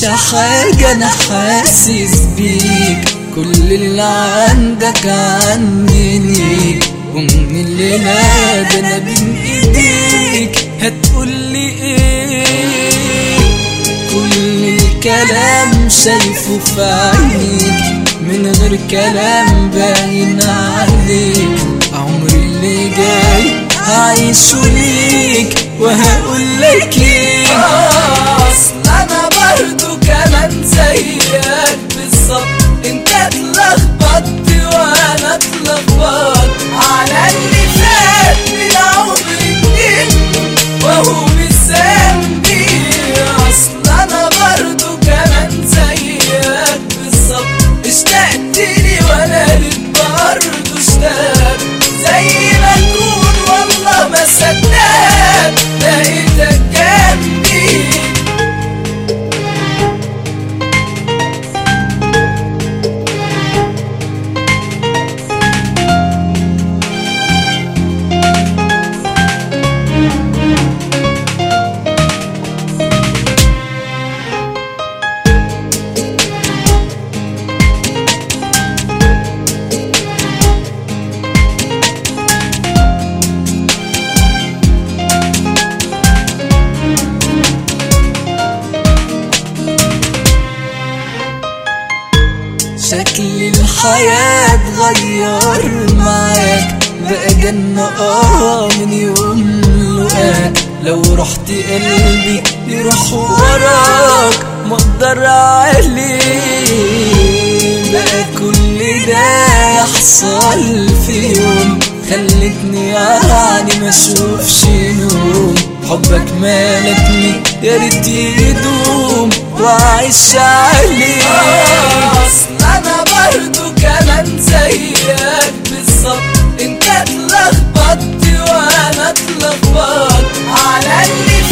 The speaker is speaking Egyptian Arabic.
انت حاجة انا حاسس بيك كل اللي عندك عندي ليك ومن الليلة ده انا بين ايديك هتقولي ايه كل الكلام شايفه في عينيك من غير كلام باين عليك عمري اللي جاي هعيشه ليك وهقول لك ايه اصل انا برضو كمان زيك بالظبط انت اتلخبطت وانا اتلخبطت على اللي فات من عمري كتير وهو مش ذنبي اصل انا برضو كمان زيك بالظبط اشتقت لي وانا لك برضو اشتقت زي ما اكون والله ما صدقت لقيتك جنبي شكل الحياة اتغير معاك بقى جنة اه من يوم لقاك لو رحت قلبي يروح وراك مقدر عليه بقى كل ده يحصل في يوم خلتني يعني ما اشوفش نوم حبك مالكني يا ريت يدوم واعيش عليه اصل انا برضو كمان زيك بالظبط انت اتلخبطت وانا اتلخبطت على اللي